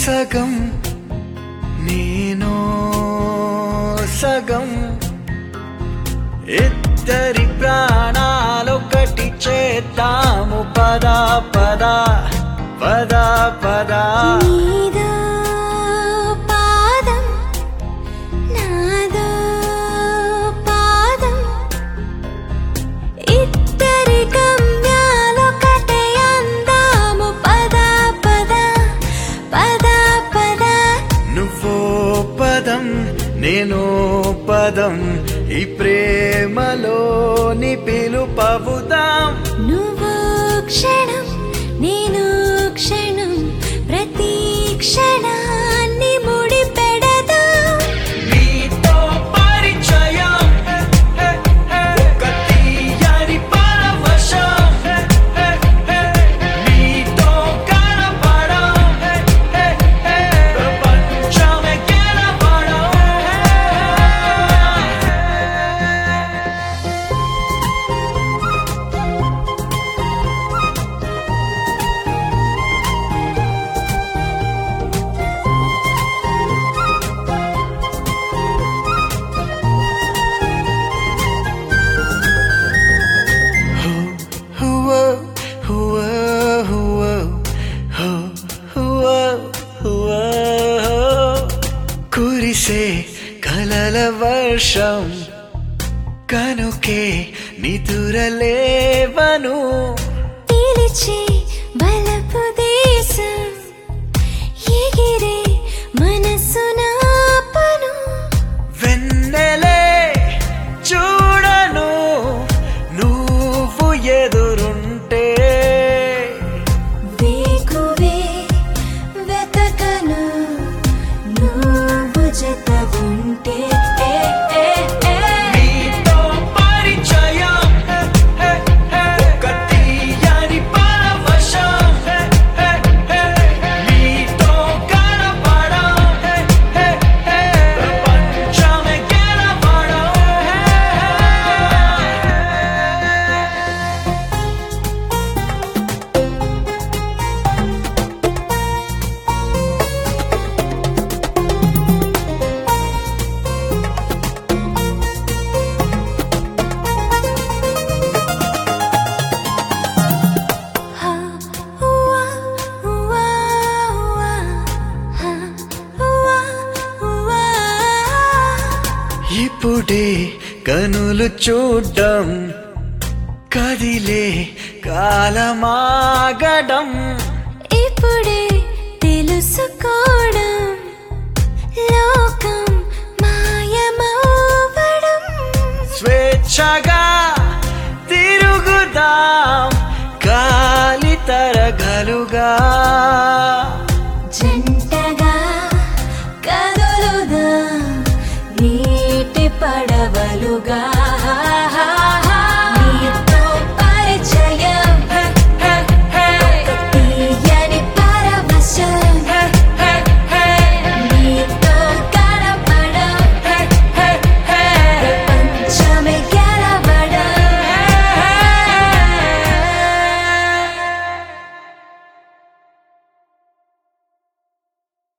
సగం నేను సగం ఇద్దరి ప్రాణాలొకటి చేద్దాము పద పద పద పద నీదో పాదం నాదో పాదం ఇద్దరి గమ్యాలొకటే అందాము పద పద పద పద నువ్వో పదం నేను పదం ఈ ప్రేమలోని పిలుపవుదాం నువ్వు క్షణం నేను క్షణం ప్రతి క్షణాన్ని ముడి పెడదాం నీతో పరిచయం ఒక తీయని పరవశం నీతో కనపడం ప్రపంచమే గెలవడం హువో హువో హువో హో హువో హువో కురిసే కలల వర్షం కనుకే నిదురలేవను పిలిచే బలపు దేశం ఎగిరే మనసు నాపను వెన్నెలే చూడను నువ్వు ఎదురుంటే వేకువే వెతకను నువ్వు జత ఉంటే ఏ, ఏ, ఏ. నీతో పరిచయం ఒక తీయని పరవశం నీతో కనపడం ప్రపంచమే గెలవడం హా, హువా, హువా, హువా, హా, హువా, హువా. ఇప్పుడే కనులు చూడ్డం కదిలే కాలమాగడం ఇప్పుడే తెలుసుకోవడం లోకం మాయమవ్వడం స్వేచ్ఛగా తిరుగుదాం గాలి తరగలుగా